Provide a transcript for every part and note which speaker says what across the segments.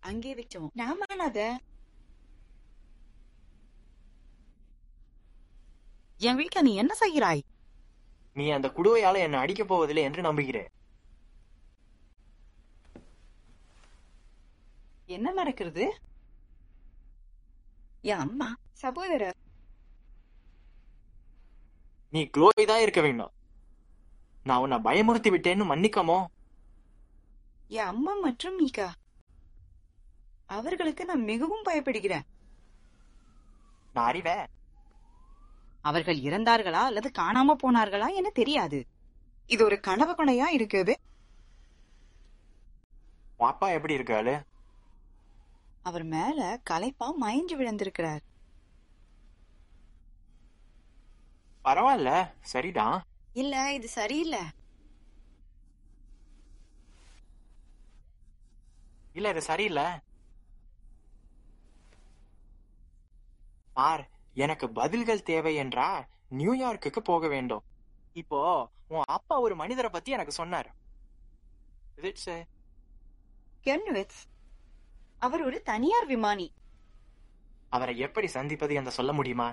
Speaker 1: அங்கே வச்சோம்
Speaker 2: நான் மானாத
Speaker 1: என் வீட்ல நீ என்ன செய்கிறாய்
Speaker 3: நீ அந்த குடுவையால என்னை அடிக்கப் போவதில்லை என்று நம்புகிறேன்
Speaker 1: என்ன நடக்கிறது என் அம்மா
Speaker 2: சகோதரர்
Speaker 3: நீ குளோய் தான் இருக்க வேண்டும் நான் உன்னை பயமுறுத்தி விட்டேன்னு மன்னிக்கமோ
Speaker 1: என் அம்மா மற்றும் மீகா அவர்களுக்கு நான் மிகவும் பயப்படுகிறேன்
Speaker 3: நான் அறிவேன்
Speaker 1: அவர்கள் இறந்தார்களா அல்லது காணாம போனார்களா என தெரியாது இது ஒரு கனவு கொனையா இருக்குது
Speaker 3: உன் அப்பா எப்படி இருக்காரு
Speaker 1: அவர் மேல களைப்பா மயங்கி விழுந்திருக்கிறார்
Speaker 3: பரவாயில்ல சரிதான்
Speaker 1: இல்ல இது சரியில்லை
Speaker 3: இல்ல இது சரியில்லை பார் எனக்கு பதில்கள் தேவை என்றா நியூயார்க்குக்கு போக வேண்டும் இப்போ உன் அப்பா ஒரு மனிதரை பத்தி எனக்கு சொன்னார் Is it, uh,
Speaker 1: கென்விட்ஸ் அவர் ஒரு தனியார் விமானி
Speaker 3: அவரை எப்படி சந்திப்பது என்று சொல்ல முடியுமா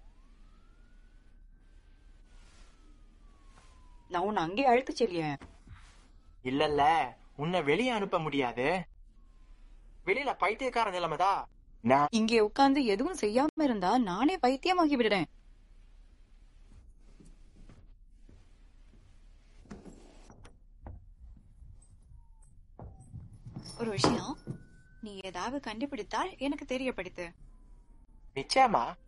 Speaker 1: நான் உன்னை அங்கே அழைத்து செல்லியேன்
Speaker 3: இல்லல்ல உன்னை வெளியே அனுப்ப முடியாது வெளியில பைத்தியக்கார நிலைமைதான் நான்
Speaker 1: இங்கே உட்கார்ந்து எதுவும் செய்யாம இருந்தா நானே பைத்தியமாகி விடுறேன் ஒரு விஷயம் நீ ஏதாவது கண்டுபிடித்தால் எனக்கு தெரியப்படுத்து
Speaker 3: நிச்சயமா